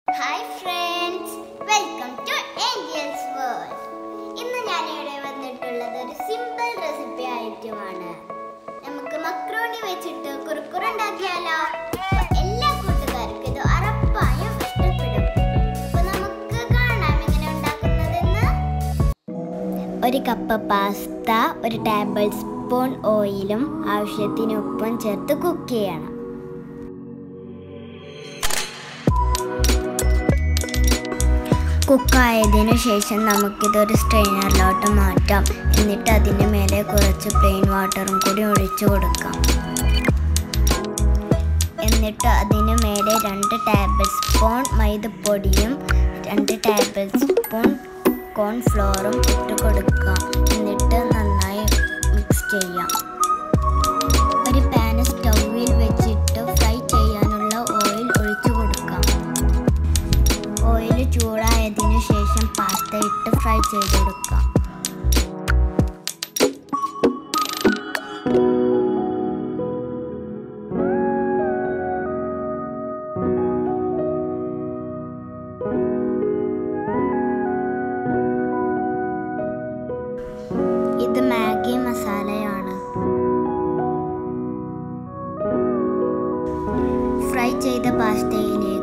hi friends welcome to Angels World ഇന്ന് ഞാൻ ഇവിടെ വന്നിട്ടുള്ളത് ഒരു സിമ്പിൾ റെസിപ്പി ആയിട്ടുമാണ് നമുക്ക് മക്രോണി വെച്ചിട്ട് കുറുക്കുറ ഉണ്ടാക്കിയാലോ അപ്പൊ എല്ലാ കൂട്ടുകാർക്കും ഇത് ഉറപ്പായും ഇഷ്ടപ്പെടും അപ്പൊ നമുക്ക് കാണാം എങ്ങനെ ഉണ്ടാക്കുന്നതെന്ന് ഒരു കപ്പ് പാസ്ത ഒരു ടേബിൾ സ്പൂൺ ഓയിലും ആവശ്യത്തിന് ഉപ്പും ചേർത്ത് കുക്ക് ചെയ്യണം കുക്കായതിനു ശേഷം നമുക്കിതൊരു സ്ട്രെയിനറിലോട്ട് മാറ്റാം എന്നിട്ട് അതിന് മേലെ കുറച്ച് പ്ലെയിൻ വാട്ടറും കൂടി ഒഴിച്ചു കൊടുക്കാം എന്നിട്ട് അതിന് മേലെ രണ്ട് ടേബിൾ സ്പൂൺ മൈദപ്പൊടിയും രണ്ട് ടേബിൾ സ്പൂൺ കോൺഫ്ലോറും ഇട്ട് കൊടുക്കാം എന്നിട്ട് നന്നായി മിക്സ് ചെയ്യാം ഒരു പാന് സ്റ്റൗവിൽ വെച്ചിട്ട് ഫ്രൈ ചെയ്യാനുള്ള ഓയിൽ ഒഴിച്ചു കൊടുക്കാം ഓയിൽ ചൂടായതിനു ശേഷം പാസ്ത ഇട്ട് ഫ്രൈ ചെയ്തെടുക്കാം ഇത് മാഗി മസാലയാണ് ഫ്രൈ ചെയ്ത പാസ്തയിലേക്ക്